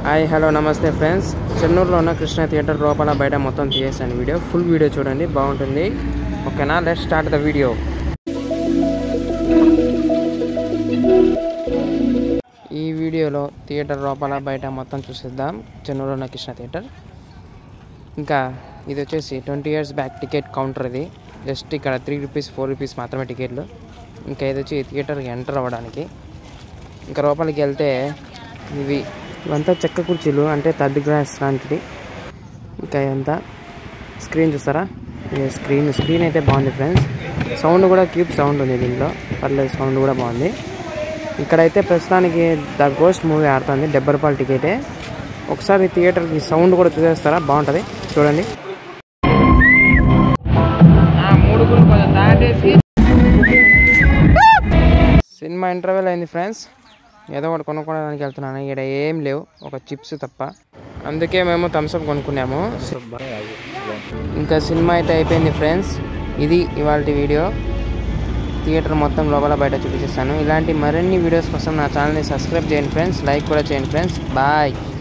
hi hello namaste friends చెన్నూరులో ఉన్న Krishna theatre లోపల బయట మొత్తం తీసేసాను వీడియో ఫుల్ వీడియో చూడండి బాగుంటుంది ఓకేనా లెట్ స్టార్ట్ ద వీడియో ఈ వీడియోలో థియేటర్ లోపల బయట మొత్తం చూసేద్దాం చెన్నూరులో ఉన్న కృష్ణ థియేటర్ ఇంకా ఇది వచ్చేసి twenty years back ticket counter ఇది జస్ట్ ఇక్కడ త్రీ రూపీస్ ఫోర్ రూపీస్ మాత్రమే టికెట్లు ఇంకా ఇది వచ్చి థియేటర్కి ఎంటర్ అవ్వడానికి ఇంకా లోపలికి వెళ్తే ఇవి ఇవంతా చెక్క కుర్చీలు అంటే థర్డ్ గ్లాస్ లాంటిది ఇంకా ఇదంతా స్క్రీన్ చూస్తారా ఇది స్క్రీన్ స్క్రీన్ అయితే బాగుంది ఫ్రెండ్స్ సౌండ్ కూడా క్యూబ్ సౌండ్ ఉంది దీంట్లో పర్లేదు సౌండ్ కూడా బాగుంది ఇక్కడైతే ప్రస్తుతానికి ద గోస్ట్ మూవీ ఆడుతుంది డెబ్బై రూపాయల టికెటే ఒకసారి థియేటర్కి సౌండ్ కూడా చూసేస్తారా బాగుంటుంది చూడండి సినిమా ఇంటర్వెల్ అయింది ఫ్రెండ్స్ ఏదో ఒకటి కొనుక్కోవడానికి వెళ్తున్నాను ఇక్కడ ఏం లేవు ఒక చిప్స్ తప్ప అందుకే మేము థమ్స్అప్ కొనుక్కున్నాము ఇంకా సినిమా అయితే అయిపోయింది ఫ్రెండ్స్ ఇది ఇవాళ వీడియో థియేటర్ మొత్తం లోపల బయట చూపించేస్తాను ఇలాంటి మరిన్ని వీడియోస్ కోసం నా ఛానల్ని సబ్స్క్రైబ్ చేయండి ఫ్రెండ్స్ లైక్ కూడా చేయండి ఫ్రెండ్స్ బాయ్